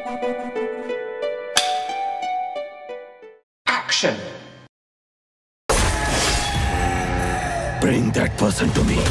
Action! Bring that person to me.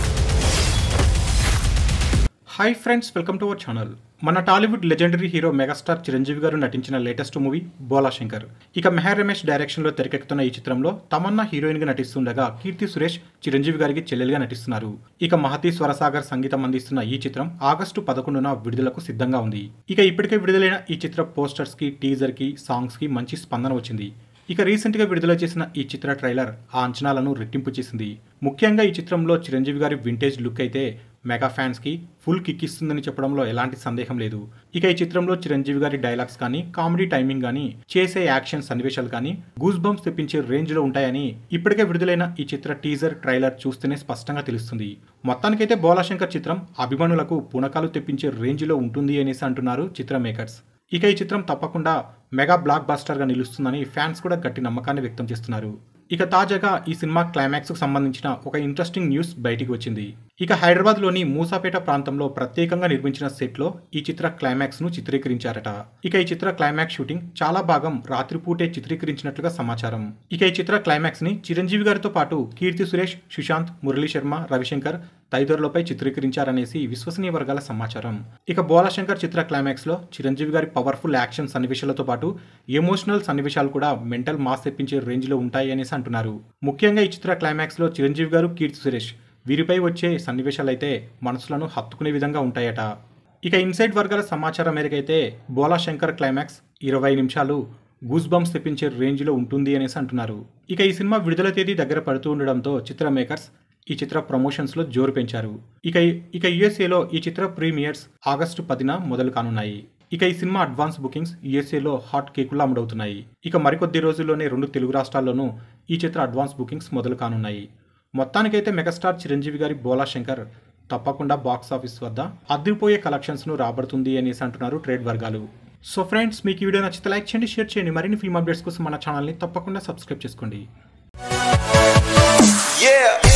Hi friends welcome to our channel మన Tollywood legendary hero megastar Chiranjeevi garu నటించిన latest movie బోలా శంకర్ ఇక మెహర్ రమేష్ డైరెక్షన్లో తెరకెక్కుతున్న ఈ చిత్రంలో తమన్నా హీరోయిన్గా నటిస్తుండగా కీర్తి సురేష్ చిరంజీవి గారికి చెల్లెలుగా నటిస్తున్నారు ఇక మహతి స్వరసాగర్ సంగీతం అందిస్తున్న ఈ చిత్రం ఆగస్టు పదకొండున విడుదలకు సిద్ధంగా ఉంది ఇక ఇప్పటికే విడుదలైన ఈ చిత్ర పోస్టర్స్ కి టీజర్ కి సాంగ్స్ కి మంచి స్పందన వచ్చింది ఇక రీసెంట్గా విడుదల చేసిన ఈ చిత్ర ట్రైలర్ ఆ అంచనాలను రెట్టింపు చేసింది ముఖ్యంగా ఈ చిత్రంలో చిరంజీవి గారి వింటేజ్ లుక్ అయితే మెగా ఫ్యాన్స్ కి ఫుల్ కిక్ ఇస్తుందని చెప్పడంలో ఎలాంటి సందేహం లేదు ఇక ఈ చిత్రంలో చిరంజీవి గారి డైలాగ్స్ కానీ కామెడీ టైమింగ్ కానీ చేసే యాక్షన్ సన్నివేశాలు కానీ గూస్ బంప్స్ తెప్పించే రేంజ్ లో ఉంటాయని ఇప్పటికే విడుదలైన ఈ చిత్ర టీజర్ ట్రైలర్ చూస్తేనే స్పష్టంగా తెలుస్తుంది మొత్తానికైతే బోలాశంకర్ చిత్రం అభిమానులకు పునకాలు తెప్పించే రేంజ్ లో ఉంటుంది అనేసి అంటున్నారు చిత్ర మేకర్స్ ఇక ఈ చిత్రం తప్పకుండా మెగా బ్లాక్ బస్టర్గా నిలుస్తుందని ఫ్యాన్స్ కూడా గట్టి నమ్మకాన్ని వ్యక్తం చేస్తున్నారు ఇక తాజాగా ఈ సినిమా క్లైమాక్స్ కు సంబంధించిన ఒక ఇంట్రెస్టింగ్ న్యూస్ బయటికి వచ్చింది ఇక హైదరాబాద్ లోని మూసాపేట ప్రాంతంలో ప్రత్యేకంగా నిర్మించిన సెట్ లో ఈ చిత్ర క్లైమాక్స్ ను చిత్రీకరించారట ఇక ఈ చిత్ర క్లైమాక్స్ షూటింగ్ చాలా భాగం రాత్రిపూటే చిత్రీకరించినట్లుగా సమాచారం ఇక ఈ చిత్ర క్లైమాక్స్ ని చిరంజీవి గారితో పాటు కీర్తి సురేష్ సుశాంత్ మురళీ శర్మ రవిశంకర్ తదితరులపై చిత్రీకరించారనేసి విశ్వసనీయ వర్గాల సమాచారం ఇక బోలాశంకర్ చిత్ర క్లైమాక్స్ లో చిరంజీవి గారి పవర్ఫుల్ యాక్షన్ సన్నివేశాలతో పాటు ఎమోషనల్ సన్నివేశాలు కూడా మెంటల్ మాస్ తెప్పించే రేంజ్ లో ఉంటాయి అనేసి అంటున్నారు ముఖ్యంగా ఈ చిత్ర క్లైమాక్స్ లో చిరంజీవి గారు కీర్తి సురేష్ వీరిపై వచ్చే సన్నివేశాలైతే మనసులను హత్తుకునే విధంగా ఉంటాయట ఇక ఇన్సైడ్ వర్గాల సమాచారం మేరకైతే బోలా శంకర్ క్లైమాక్స్ ఇరవై నిమిషాలు గూస్ బంప్స్ తెప్పించే రేంజ్లో ఉంటుంది అనేసి అంటున్నారు ఇక ఈ సినిమా విడుదల తేదీ దగ్గర పడుతూ ఉండడంతో చిత్ర మేకర్స్ ఈ చిత్ర ప్రమోషన్స్లో జోరు పెంచారు ఇక ఇక యుఎస్ఏలో ఈ చిత్ర ప్రీమియర్స్ ఆగస్టు పదిన మొదలు కానున్నాయి ఇక ఈ సినిమా అడ్వాన్స్ బుకింగ్స్ యుఎస్ఏలో హాట్ కేకులా అమ్ముడవుతున్నాయి ఇక మరికొద్ది రోజుల్లోనే రెండు తెలుగు రాష్ట్రాల్లోనూ ఈ చిత్ర అడ్వాన్స్ బుకింగ్స్ మొదలు కానున్నాయి మొత్తానికైతే మెగాస్టార్ చిరంజీవి గారి బోలా శంకర్ తప్పకుండా బాక్స్ ఆఫీస్ వద్ద అదిరిపోయే కలెక్షన్స్ను రాబడుతుంది అనేసి అంటున్నారు ట్రేడ్ వర్గాలు సో ఫ్రెండ్స్ మీకు ఈ వీడియో నచ్చితే లైక్ చేయండి షేర్ చేయండి మరిన్ని ఫిల్మ్ అప్డేట్స్ కోసం మన ఛానల్ని తప్పకుండా సబ్స్క్రైబ్ చేసుకోండి Yeah.